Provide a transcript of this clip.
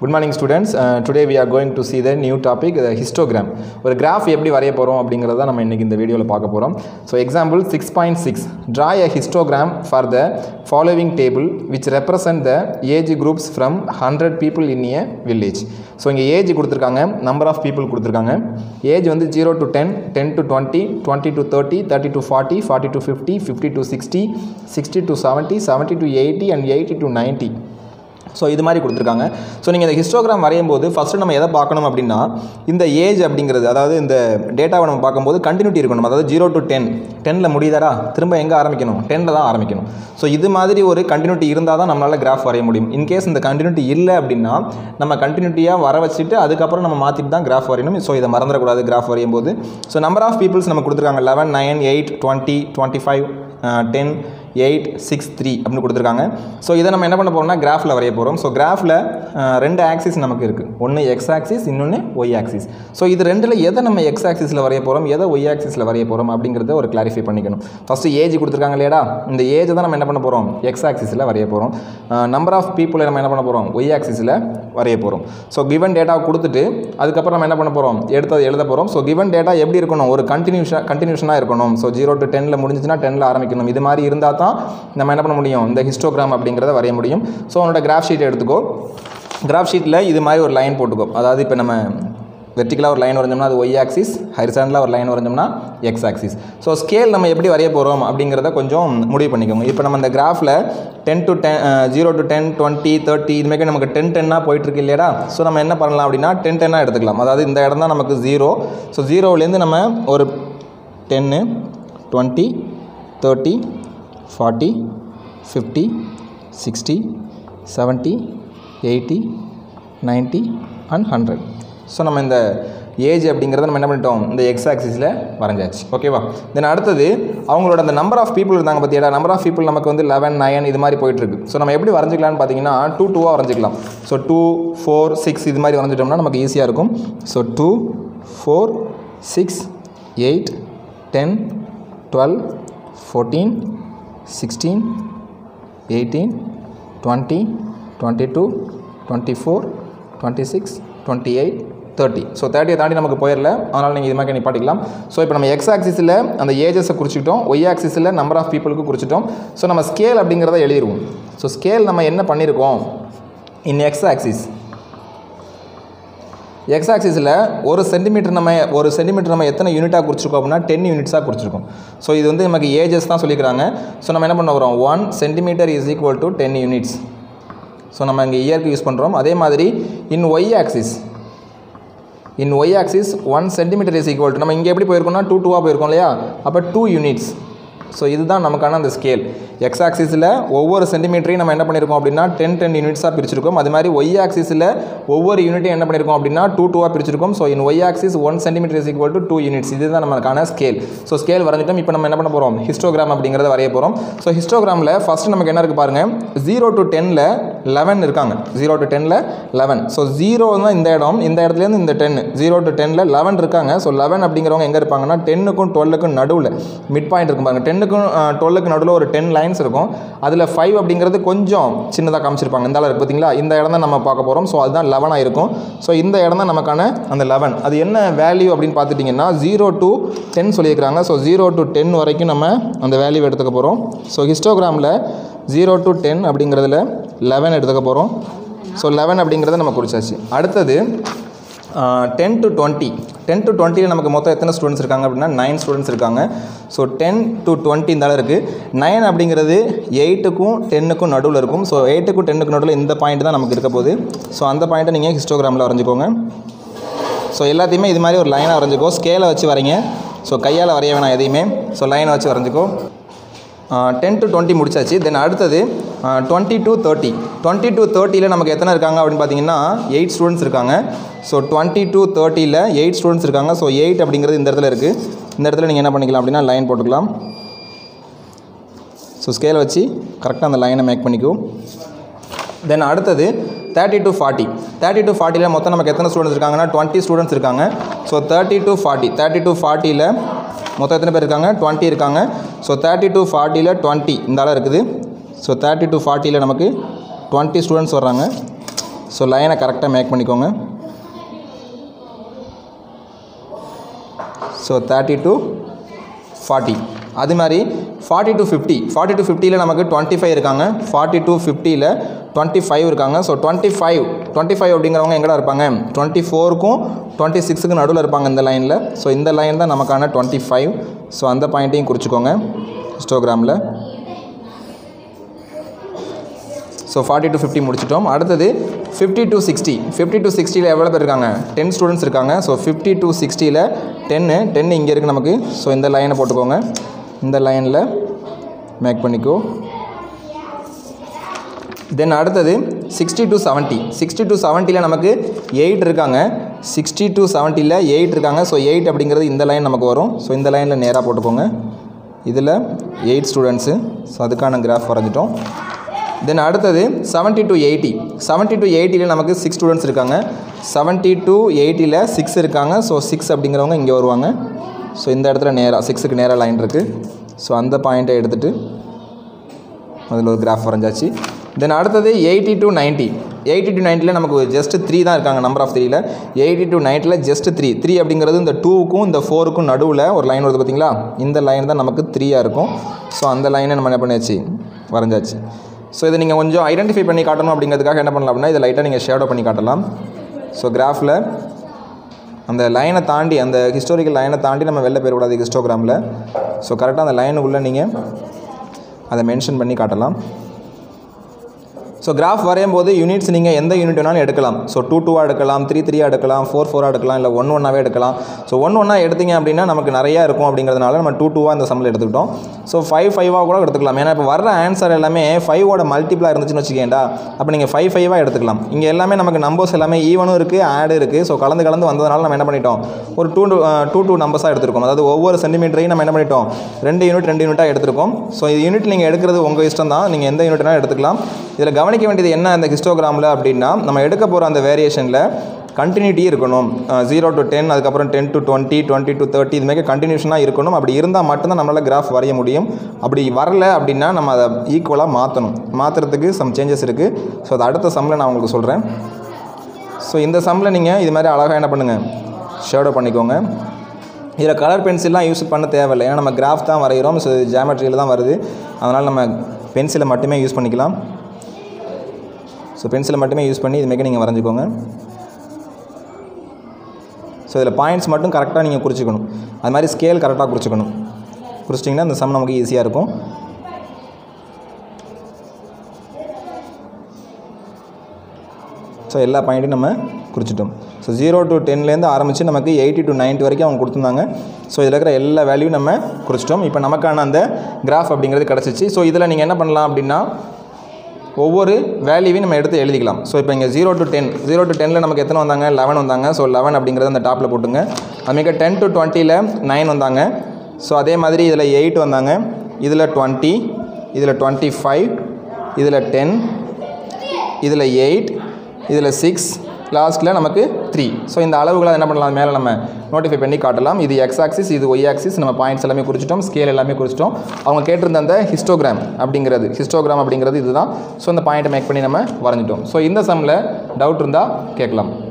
good morning students today we are going to see the new topic histogram ஒரு graph எப்படி வரைய போகிறோம் அப்படிங்கிறத நம்ம இன்றைக்கி இந்த வீடியோவில் பார்க்க போகிறோம் so example six point six draw a histogram for the following table which represent the age groups from hundred people in a village so இங்கே ஏஜ் கொடுத்துருக்காங்க நம்பர் ஆஃப் பீப்புள் கொடுத்துருக்காங்க ஏஜ் வந்து zero to ten ten to twenty twenty to thirty thirty to forty forty to fifty fifty to sixty sixty to seventy seventy to eighty and eighty to ninety so இது மாதிரி கொடுத்துருக்காங்க so நீங்கள் இந்த histogram வரையும் போது first நம்ம எதை பார்க்கணும் அப்படின்னா இந்த ஏஜ் அப்படிங்கிறது அதாவது இந்த டேட்டாவை நம்ம பார்க்கும்போது கண்டினியூட்டி இருக்கணும் அதாவது ஜீரோ டு டென் டெனில் முடியுதாடா திரும்ப எங்கே ஆரம்பிக்கணும் டெனில் தான் ஆரம்பிக்கணும் ஸோ இது மாதிரி ஒரு கண்டினியூட்டி இருந்தால் தான் நம்மளால் கிராஃப் வரைய முடியும் இன்கேஸ் இந்த கண்டினியூட்டி இல்லை அப்படின்னா நம்ம கண்டினியூட்டியாக வர வச்சுட்டு அதுக்கப்புறம் நம்ம மாற்றிட்டு தான் கிராஃப் வரையணும் ஸோ இதை மறந்துடக்கூடாது கிராஃப் வரையும் போது ஸோ நம்பர் ஆஃப் பீப்புள்ஸ் நம்ம கொடுத்துருக்காங்க eleven nine eight twenty twenty five ten eight six three அப்படின்னு கொடுத்துருக்காங்க ஸோ இதை நம்ம என்ன பண்ண போகிறோம்னா கிராஃபில் வரைய போகிறோம் ஸோ கிராஃபில் ரெண்டு ஆக்சிஸ் நமக்கு இருக்குது ஒன்று எக்ஸ் ஆக்சிஸ் இன்னொன்று ஒய் ஆக்சிஸ் ஸோ இது ரெண்டில் எதை நம்ம எக்ஸ் ஆக்சிஸில் வரைய போகிறோம் எதை ஒய் ஆக்சிஸில் வரைய போகிறோம் அப்படிங்கிறத ஒரு கிளாரிஃபை பண்ணிக்கணும் ஃபஸ்ட்டு ஏஜ் கொடுத்துருக்காங்க இல்லையாடா இந்த ஏஜ் தான் நம்ம என்ன பண்ண போகிறோம் எக்ஸ் ஆக்சிஸில் வரைய போகிறோம் நம்பர் ஆஃப் பீப்புளை நம்ம என்ன பண்ண போகிறோம் ஒய் ஆக்சிஸில் வரைய போகிறோம் ஸோ கிவன் டேட்டா கொடுத்துட்டு அதுக்கப்புறம் நம்ம என்ன பண்ண போகிறோம் எடுத்தது எழுத போகிறோம் ஸோ கிவன் டேட்டா எப்படி இருக்கணும் ஒரு கண்டினியூஷன் கண்டினியூஷனாக இருக்கணும் ஸோ ஜீரோ டு டெனில் முடிஞ்சிச்சுன்னா டெனில் ஆரம்பிக்கணும் இது மாதிரி இருந்தால் தான் நம்ம என்ன பண்ண முடியும் இந்த ஹிஸ்டோகிராம் அப்படிங்கிறத வரைய முடியும் ஸோ உன்னோட கிராஃப் ஷீட் எடுத்துக்கோ கிராஃப் ஷீட்டில் இது மாதிரி ஒரு லைன் போட்டுக்கோ அதாவது இப்போ நம்ம வெர்டிக்கலாக ஒரு லைன் வரைஞ்சோம்னா அது ஒய் ஆக்சிஸ் ஹரிசாண்டலாக ஒரு லைன் வரைஞ்சோம்னா எக்ஸ் ஆக்சிஸ் ஸோ ஸ்கேல் நம்ம எப்படி வரைய போகிறோம் அப்படிங்கிறத கொஞ்சம் முடிவு பண்ணிக்கோங்க இப்போ நம்ம இந்த கிராஃபில் ten to ten zero to ten twenty thirty இதுமாரி நமக்கு டென் டென்னாக போயிட்டுருக்கு இல்லையா ஸோ நம்ம என்ன பண்ணலாம் அப்படின்னா டென் டென்னாக எடுத்துக்கலாம் அதாவது இந்த இடம் தான் நமக்கு ஜீரோ ஸோ ஜீரோவிலேருந்து நம்ம ஒரு டென்னு twenty thirty forty fifty sixty seventy eighty ninety and hundred so நம்ம இந்த ஏஜ் அப்படிங்கிறத நம்ம என்ன பண்ணிட்டோம் இந்த எக்ஸ் ஆக்சிஸில் வரைஞ்சாச்சு ஓகேவா தென் அடுத்தது அவங்களோட அந்த நம்பர் ஆஃப் பீப்புள் இருந்தாங்க பார்த்தியா நம்பர் ஆஃப் பீப்புள் நமக்கு வந்து லெவன் நைன் இது மாதிரி போயிட்டுருக்கு ஸோ நம்ம எப்படி வரைஞ்சிக்கலாம்னு பார்த்தீங்கன்னா டூ டூவாக வரைஞ்சிக்கலாம் ஸோ டூ ஃபோர் சிக்ஸ் இது மாதிரி வரைஞ்சிட்டோம்னா நமக்கு ஈஸியாக இருக்கும் so two four six eight ten twelve fourteen sixteen eighteen twenty twenty two twenty four twenty six twenty eight thirty so தேர்ட்டியை தாண்டி நமக்கு போயிடல அதனால் நீங்கள் இது மாதிரி நிப்பாட்டிக்கலாம் ஸோ இப்போ நம்ம எக்ஸ் ஆக்சிஸில் அந்த ஏஜஸை குறிச்சிட்டோம் ஒய் ஆக்சிஸில் நம்பர் ஆஃப் பீப்புளுக்கு குறிச்சிட்டோம் ஸோ நம்ம ஸ்கேல் அப்படிங்கிறத எழுதிடுவோம் ஸோ ஸ்கேல் நம்ம என்ன பண்ணியிருக்கோம் இன் எக்ஸ் ஆக்சிஸ் எக்ஸ் ஆக்சிஸில் ஒரு சென்டிமீட்டர் நம்ம ஒரு சென்டிமீட்டர் நம்ம எத்தனை யூனிட்டாக குறிச்சிருக்கோம் அப்படின்னா டென் யூனிட்ஸாக குறிச்சிருக்கோம் ஸோ இது வந்து நமக்கு ஏஜஸ் தான் சொல்லிக்கிறாங்க ஸோ நம்ம என்ன பண்ண வரோம் one centimetre is equal to ten units so நம்ம இங்கே இயருக்கு யூஸ் பண்ணுறோம் அதே மாதிரி in Y axis in Y axis one centimetre is equal to நம்ம இங்கே எப்படி போயிருக்கோம்னா டூ டூவாக போயிருக்கோம் இல்லையா அப்போ டூ யூனிட்ஸ் ஸோ இதுதான் நமக்கான அந்த ஸ்கேல் எக்ஸ் ஆக்சிஸில் ஒவ்வொரு சென்டிமீட்டரையும் நம்ம என்ன பண்ணியிருக்கோம் அப்படின்னா டென் டென் யூனிட்ஸாக பிரிச்சிருக்கோம் அது மாதிரி ஒய் ஆக்சிஸில் ஒவ்வொரு யூனிட்டையும் என்ன பண்ணியிருக்கோம் அப்படின்னா டூ டூவாக பிரிச்சிருக்கோம் so in Y axis one centimetre is equal to two units இதுதான் நமக்கான ஸ்கேல் ஸோ ஸ்கேல் வரைஞ்சிட்டோம் இப்போ நம்ம என்ன பண்ண போகிறோம் ஹிஸ்டோகிராம் அப்படிங்கிறத வரைய போகிறோம் ஸோ ஹிஸ்டோகிராமில் ஃபஸ்ட்டு நமக்கு என்ன இருக்குது பாருங்கள் ஜீரோ டு டெனில் லெவன் இருக்காங்க ஜீரோ டு டெனில் லெவன் ஸோ ஜீரோ தான் இந்த இடம் இந்த இடத்துலேருந்து இந்த டென் ஜீரோ டு டெனில் லெவன் இருக்காங்க ஸோ லெவன் அப்படிங்கிறவங்க எங்கே இருப்பாங்கன்னா டென்னுக்கும் டுவெல்லுக்கும் நடுவில் மிட் பாயிண்ட் இருக்கும் பாருங்கள் டென்னுக்கும் டுவெல்லுக்கு நடுவில் ஒரு டென் லைன்ஸ் இருக்கும் அதில் ஃபைவ் அப்படிங்கிறது கொஞ்சம் சின்னதாக காமிச்சிருப்பாங்க இந்த அளவு பார்த்தீங்களா இந்த இடம் தான் நம்ம பார்க்க போகிறோம் ஸோ அதுதான் லெவனாக இருக்கும் ஸோ இந்த இடம் தான் நமக்கான அந்த லெவன் அது என்ன வேல்யூ அப்படின்னு பார்த்துட்டிங்கன்னா ஜீரோ டு டென் சொல்லியிருக்கிறாங்க ஸோ ஜீரோ டு டென் வரைக்கும் நம்ம அந்த வேல்யூ எடுத்துக்க போகிறோம் ஸோ ஹிஸ்டோகிராமில் ஜீரோ டு டென் அப்படிங்கிறதுல லெவன் எடுத்துக்க போகிறோம் ஸோ லெவன் அப்படிங்கிறத நம்ம குறிச்சாச்சு அடுத்தது ten to twenty ten to டுவெண்ட்டியில் நமக்கு மொத்தம் எத்தனை ஸ்டூடெண்ட்ஸ் இருக்காங்க அப்படின்னா நைன் ஸ்டூடெண்ட்ஸ் இருக்காங்க ஸோ டென் டு டுவெண்ட்டி இந்த இருக்குது நைன் அப்படிங்கிறது எயிட்டுக்கும் டென்னுக்கும் நடுவில் இருக்கும் ஸோ எயிட்டுக்கும் டென்னுக்கும் நடுவில் இந்த பாயிண்ட் தான் நமக்கு இருக்க போகுது ஸோ அந்த பாயிண்ட்டை நீங்கள் ஹிஸ்டோகிராமில் வரைஞ்சிக்கோங்க ஸோ எல்லாத்தையுமே இது மாதிரி ஒரு லைனாக வரைஞ்சிக்கோ ஸ்கேலை வச்சு வரைங்க ஸோ கையால் வரைய வேணாம் எதையுமே ஸோ லைனை வச்சு வரைஞ்சிக்கோ டென் டு டுவெண்ட்டி முடிச்சாச்சு தென் அடுத்தது twenty to thirty twenty to தேர்ட்டியில் நமக்கு எத்தனை இருக்காங்க அப்படின்னு பார்த்தீங்கன்னா எயிட் ஸ்டூடெண்ட்ஸ் இருக்காங்க ஸோ டுவெண்ட்டி டு தேர்ட்டியில் எயிட் ஸ்டூடெண்ட்ஸ் இருக்காங்க ஸோ எயிட் அப்படிங்கிறது இந்த இடத்துல இருக்குது இந்த இடத்துல நீங்கள் என்ன பண்ணிக்கலாம் அப்படின்னா லைன் போட்டுக்கலாம் ஸோ ஸ்கேலை வச்சு கரெக்டாக அந்த லைனை மேக் பண்ணிக்கோ தென் அடுத்தது thirty to forty thirty to ஃபார்ட்டியில் மொத்தம் நமக்கு எத்தனை ஸ்டூடெண்ட்ஸ் இருக்காங்கன்னா டுவெண்ட்டி ஸ்டூடெண்ட்ஸ் இருக்காங்க so thirty to forty thirty to ஃபார்ட்டியில் மொத்தம் எத்தனை பேர் இருக்காங்க டுவெண்ட்டி இருக்காங்க ஸோ தேர்ட்டி டு ஃபார்ட்டியில் டுவெண்ட்டி இந்த அளவு இருக்குது ஸோ தேர்ட்டி டு ஃபார்ட்டியில் நமக்கு டுவெண்ட்டி ஸ்டூடெண்ட்ஸ் வர்றாங்க ஸோ லைனை கரெக்டாக மேக் பண்ணிக்கோங்க ஸோ தேர்ட்டி டு ஃபார்ட்டி அது மாதிரி forty to fifty forty to ஃபிஃப்டியில் நமக்கு டுவெண்ட்டி ஃபைவ் இருக்காங்க ஃபார்ட்டி டு ஃபிஃப்டியில் டுவெண்ட்டி ஃபைவ் இருக்காங்க so twenty five twenty five அப்படிங்கிறவங்க எங்கடா இருப்பாங்க டுவெண்ட்டி ஃபோருக்கும் டுவெண்ட்டி சிக்ஸுக்கு நடுவில் இருப்பாங்க இந்த லைனில் ஸோ இந்த லைன் தான் நமக்கான டுவெண்ட்டி ஃபைவ் ஸோ அந்த பாயிண்ட்டையும் குறிச்சிக்கோங்க ஹிஸ்டோகிராமில் ஸோ ஃபார்ட்டி டு ஃபிஃப்டி முடிச்சிட்டோம் அடுத்தது fifty to sixty fifty to சிக்ஸ்டியில் எவ்வளோ பேர் இருக்காங்க டென் ஸ்டூடெண்ட்ஸ் இருக்காங்க ஸோ ஃபிஃப்டி டு சிக்ஸ்டியில் டென்னு டென் இங்கே இருக்குது நமக்கு ஸோ இந்த லைனை போட்டுக்கோங்க இந்த லைனில் மேக் பண்ணிக்கோ தென் அடுத்தது sixty to seventy sixty to செவன்ட்டியில் நமக்கு எயிட் இருக்காங்க சிக்ஸ்டி டு செவன்ட்டியில் எயிட் இருக்காங்க ஸோ எயிட் அப்படிங்கிறது இந்த லைன் நமக்கு வரும் ஸோ இந்த லைனில் நேராக போட்டுக்கோங்க இதில் எயிட் ஸ்டூடெண்ட்ஸு ஸோ அதுக்கான கிராஃப் வரைஞ்சிட்டோம் தென் அடுத்தது seventy to eighty seventy to எயிட்டியில் நமக்கு சிக்ஸ் ஸ்டூடெண்ட்ஸ் இருக்காங்க செவன்ட்டி டு எயிட்டியில் சிக்ஸ் இருக்காங்க ஸோ சிக்ஸ் அப்படிங்கிறவங்க இங்கே வருவாங்க ஸோ இந்த இடத்துல நேராக சிக்ஸுக்கு நேராக லைன் இருக்குது ஸோ அந்த பாயிண்ட்டை எடுத்துகிட்டு அதில் ஒரு கிராஃப் வரைஞ்சாச்சு தென் அடுத்தது eighty to ninety eighty to நைன்ட்டியில் நமக்கு ஜஸ்ட் த்ரீ தான் இருக்காங்க நம்பர் ஆஃப் த்ரீயில் எயிட்டி டு நைன்ட்டியில் ஜஸ்ட் த்ரீ த்ரீ அப்படிங்கிறது இந்த டூவுக்கும் இந்த ஃபோருக்கும் நடுவில் ஒரு லைன் வருது பார்த்தீங்களா இந்த லைன் தான் நமக்கு த்ரீயாக இருக்கும் ஸோ அந்த லைனை நம்ம என்ன பண்ணியாச்சு வரைஞ்சாச்சு ஸோ இதை நீங்கள் கொஞ்சம் ஐடென்டிஃபை பண்ணி காட்டணும் அப்படிங்கிறதுக்காக என்ன பண்ணலாம் அப்படின்னா இதை லைட்டாக நீங்கள் ஷேடோ பண்ணி காட்டலாம் ஸோ கிராஃபில் அந்த லைனை தாண்டி அந்த ஹிஸ்டாரிக்கல் லைனை தாண்டி நம்ம வெளில போயிடக்கூடாது ஹிஸ்டோகிராமில் ஸோ கரெக்டாக அந்த லைனுக்குள்ளே நீங்கள் அதை மென்ஷன் பண்ணி காட்டலாம் ஸோ கிராஃப் வரையும் போது யூனிட்ஸ் நீங்கள் எந்த யூனிட் வேணாலும் எடுக்கலாம் ஸோ டூ டூவாக எடுக்கலாம் த்ரீ த்ரீயாக எடுக்கலாம் ஃபோர் ஃபோராக எடுக்கலாம் இல்லை ஒன் ஒன்னாகவே எடுக்கலாம் ஸோ ஒன் ஒன்றா எடுத்தீங்க அப்படின்னா நமக்கு நிறையா இருக்கும் அப்படிங்கிறதுனால நம்ம டூ டூவாக இந்த சம்மில் எடுத்துக்கிட்டோம் ஸோ ஃபைவ் ஃபைவாக கூட எடுத்துக்கலாம் ஏன்னா இப்போ வர்ற ஆன்சர் எல்லாமே ஃபைவோட மல்டிப்ளாக இருந்துச்சுன்னு வச்சுக்கேன்டா அப்போ நீங்கள் ஃபைவ் ஃபைவாக எடுத்துக்கலாம் இங்கே எல்லாமே நமக்கு நம்பர்ஸ் எல்லாமே ஈவனும் இருக்குது ஆடு இருக்குது ஸோ கலந்து கலந்து வந்ததுனால நம்ம என்ன பண்ணிட்டோம் ஒரு டூ டூ டூ நம்பர்ஸாக எடுத்திருக்கோம் அதாவது ஒவ்வொரு சென்டிமீட்டரையும் நம்ம என்ன பண்ணிட்டோம் ரெண்டு யூனிட் ரெண்டு யூனிட்டாக எடுத்திருக்கோம் ஸோ இது யூனிட் நீங்கள் எடுக்கிறது உங்கள் இஷ்டம் தான் நீங்கள் எந்த யூனிட்னா எடுத்துக்கலாம் இதில் கவனிக்க வேண்டியது என்ன அந்த ஹிஸ்டோகிராமில் அப்படின்னா நம்ம எடுக்க போகிற அந்த வேரியேஷனில் கண்டினியூட்டி இருக்கணும் ஜீரோ டு டென் அதுக்கப்புறம் ten to twenty twenty to thirty இதுமாதிரி கண்டினியூஷனாக இருக்கணும் அப்படி இருந்தால் மட்டும்தான் நம்மளால் கிராஃப் வரைய முடியும் அப்படி வரல அப்படின்னா நம்ம அதை ஈக்குவலாக மாற்றணும் மாற்றுறதுக்கு சம் சேஞ்சஸ் இருக்குது ஸோ அது அடுத்த சம்மில் நான் உங்களுக்கு சொல்கிறேன் ஸோ இந்த சம்மில் நீங்கள் இது மாதிரி அழகாக என்ன பண்ணுங்கள் ஷேடோ பண்ணிக்கோங்க இதில் கலர் பென்சில்லாம் யூஸ் பண்ண தேவையில்லை ஏன்னா நம்ம கிராஃப் தான் வரைகிறோம் ஸோ ஜாமெட்ரியில் தான் வருது அதனால் நம்ம பென்சிலை மட்டுமே யூஸ் பண்ணிக்கலாம் ஸோ பென்சிலை மட்டுமே யூஸ் பண்ணி இதுமாரி நீங்கள் வரைஞ்சிக்கோங்க ஸோ இதில் பாயிண்ட்ஸ் மட்டும் கரெக்டாக நீங்கள் குறிச்சிக்கணும் அது மாதிரி ஸ்கேல் கரெக்டாக குறிச்சிக்கணும் குறிச்சிட்டிங்கன்னா இந்த சம் நமக்கு ஈஸியாக இருக்கும் ஸோ எல்லா பாயிண்ட்டையும் நம்ம குறிச்சிட்டோம் ஸோ ஜீரோ டு டென்லேருந்து ஆரம்பித்து நமக்கு எயிட்டி டு நைன்ட்டி வரைக்கும் அவங்க கொடுத்துருந்தாங்க ஸோ இதில் இருக்கிற எல்லா வேல்யூவும் நம்ம குறிச்சிட்டோம் இப்போ நமக்கான அந்த கிராஃப் அப்படிங்கிறது கிடச்சிச்சு ஸோ இதில் நீங்கள் என்ன பண்ணலாம் அப்படின்னா ஒவ்வொரு வேல்யூவையும் நம்ம எடுத்து எழுதிக்கலாம் ஸோ இப்போ இங்கே zero to ten zero to டெனில் நமக்கு எத்தனை வந்தாங்க லெவன் வந்தாங்க ஸோ லெவன் அப்படிங்கிறத அந்த டாப்பில் போட்டுங்க அதுமாரி டென் டு டுவெண்ட்டியில் நைன் வந்தாங்க ஸோ அதே மாதிரி இதில் எயிட் வந்தாங்க இதில் டுவெண்ட்டி இதில் டுவெண்ட்டி ஃபைவ் இதில் டென் இதில் எயிட் இதில் சிக்ஸ் லாஸ்ட்டில் நமக்கு த்ரீ ஸோ இந்த அளவுகளை என்ன பண்ணலாம் மேலே நம்ம நோட்டிஃபை பண்ணி காட்டலாம் இது எக்ஸ் ஆக்சிஸ் இது ஒய் ஆக்சிஸ் நம்ம பாயிண்ட்ஸ் எல்லாமே குறிச்சிட்டோம் ஸ்கேல் எல்லாமே குறிச்சிட்டோம் அவங்க கேட்டிருந்த அந்த ஹிஸ்டோகிராம் அப்படிங்கிறது ஹிஸ்டோகிராம் அப்படிங்கிறது இதுதான் ஸோ இந்த பாயிண்ட்டை மேக் பண்ணி நம்ம வரைஞ்சிட்டோம் ஸோ இந்த சம்மில் டவுட் இருந்தால் கேட்கலாம்